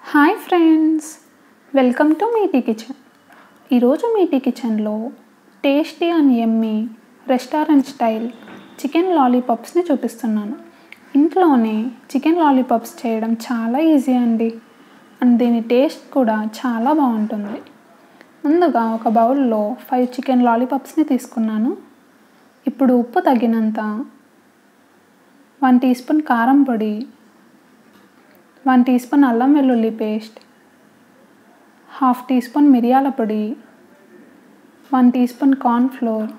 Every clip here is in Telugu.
hi friends welcome to Meaty kitchen ఈరోజు మీటీ కిచెన్లో tasty and yummy restaurant style chicken లాలీపాప్స్ని చూపిస్తున్నాను ఇంట్లోనే చికెన్ లాలీపాప్స్ చేయడం చాలా ఈజీ అండి అండ్ దీని టేస్ట్ కూడా చాలా బాగుంటుంది ముందుగా ఒక బౌల్లో ఫైవ్ చికెన్ లాలీపాప్స్ని తీసుకున్నాను ఇప్పుడు ఉప్పు తగినంత వన్ టీ స్పూన్ కారం పొడి వన్ టీ స్పూన్ అల్లం వెల్లుల్లి పేస్ట్ హాఫ్ టీ స్పూన్ మిరియాల పొడి one teaspoon cornflour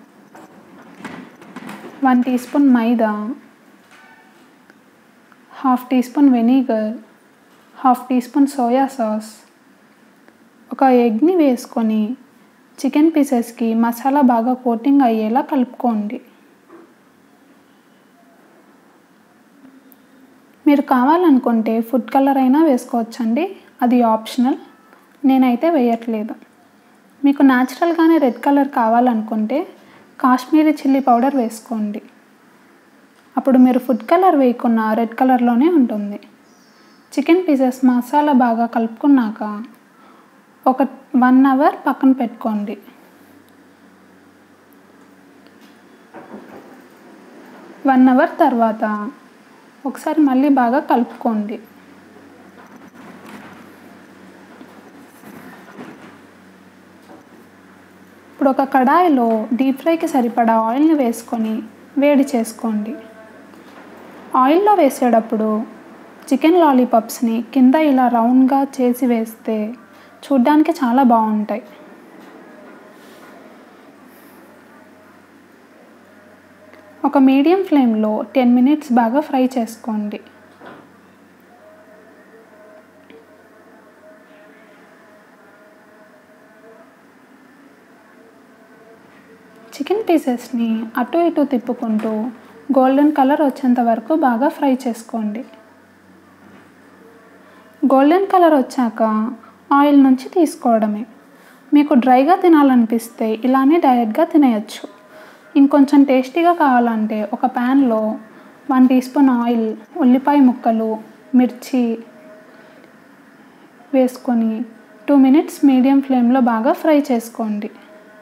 one teaspoon maida half teaspoon vinegar half teaspoon soya sauce ఒక ఎగ్ని వేసుకొని చికెన్ పీసెస్కి మసాలా బాగా కోటింగ్ అయ్యేలా కలుపుకోండి మీరు కావాలనుకుంటే ఫుడ్ కలర్ అయినా వేసుకోవచ్చండి అది ఆప్షనల్ నేనైతే వేయట్లేదు మీకు న్యాచురల్గానే రెడ్ కలర్ కావాలనుకుంటే కాశ్మీరీ చిల్లీ పౌడర్ వేసుకోండి అప్పుడు మీరు ఫుడ్ కలర్ వేయకున్న రెడ్ కలర్లోనే ఉంటుంది చికెన్ పీసెస్ మసాలా బాగా కలుపుకున్నాక ఒక వన్ అవర్ పక్కన పెట్టుకోండి వన్ అవర్ తర్వాత ఒకసారి మళ్ళీ బాగా కలుపుకోండి ఇప్పుడు ఒక కడాయిలో డీప్ ఫ్రైకి సరిపడా ఆయిల్ని వేసుకొని వేడి చేసుకోండి ఆయిల్లో వేసేటప్పుడు చికెన్ లాలీపాప్స్ని కింద ఇలా రౌండ్గా చేసి వేస్తే చూడ్డానికి చాలా బాగుంటాయి ఒక మీడియం ఫ్లేమ్లో టెన్ మినిట్స్ బాగా ఫ్రై చేసుకోండి చికెన్ పీసెస్ని అటు ఇటు తిప్పుకుంటూ గోల్డెన్ కలర్ వచ్చేంత వరకు బాగా ఫ్రై చేసుకోండి గోల్డెన్ కలర్ వచ్చాక ఆయిల్ నుంచి తీసుకోవడమే మీకు డ్రైగా తినాలనిపిస్తే ఇలానే డైరెక్ట్గా తినేయచ్చు ఇంకొంచెం టేస్టీగా కావాలంటే ఒక ప్యాన్లో వన్ టీ స్పూన్ ఆయిల్ ఉల్లిపాయ ముక్కలు మిర్చి వేసుకొని టూ మినిట్స్ మీడియం ఫ్లేమ్లో బాగా ఫ్రై చేసుకోండి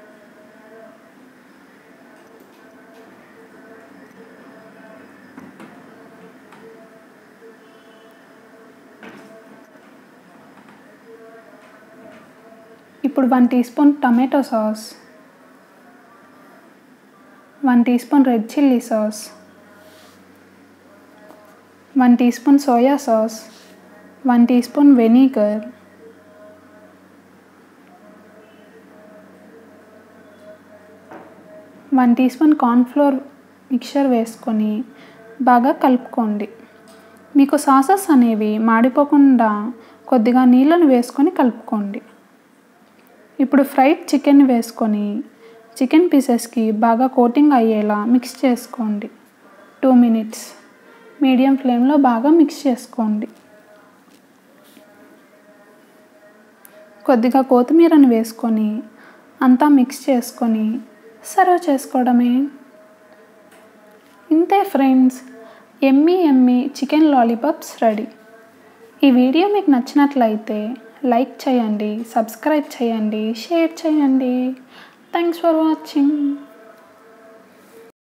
ఇప్పుడు one teaspoon tomato sauce one teaspoon red chilli sauce one teaspoon soya sauce one teaspoon vinegar one teaspoon cornflour mixture వేసుకొని బాగా కలుపుకోండి మీకు సాసెస్ అనేవి మాడిపోకుండా కొద్దిగా నీళ్ళను వేసుకొని కలుపుకోండి ఇప్పుడు ఫ్రైడ్ చికెన్ వేసుకొని చికెన్ పీసెస్కి బాగా కోటింగ్ అయ్యేలా మిక్స్ చేసుకోండి టూ మినిట్స్ మీడియం ఫ్లేమ్లో బాగా మిక్స్ చేసుకోండి కొద్దిగా కొత్తిమీరని వేసుకొని అంతా మిక్స్ చేసుకొని సర్వ్ చేసుకోవడమే ఇంతే friends yummy yummy chicken lollipops ready ఈ వీడియో మీకు నచ్చినట్లయితే లైక్ చేయండి సబ్స్క్రైబ్ చేయండి షేర్ చేయండి థ్యాంక్స్ ఫర్ వాచింగ్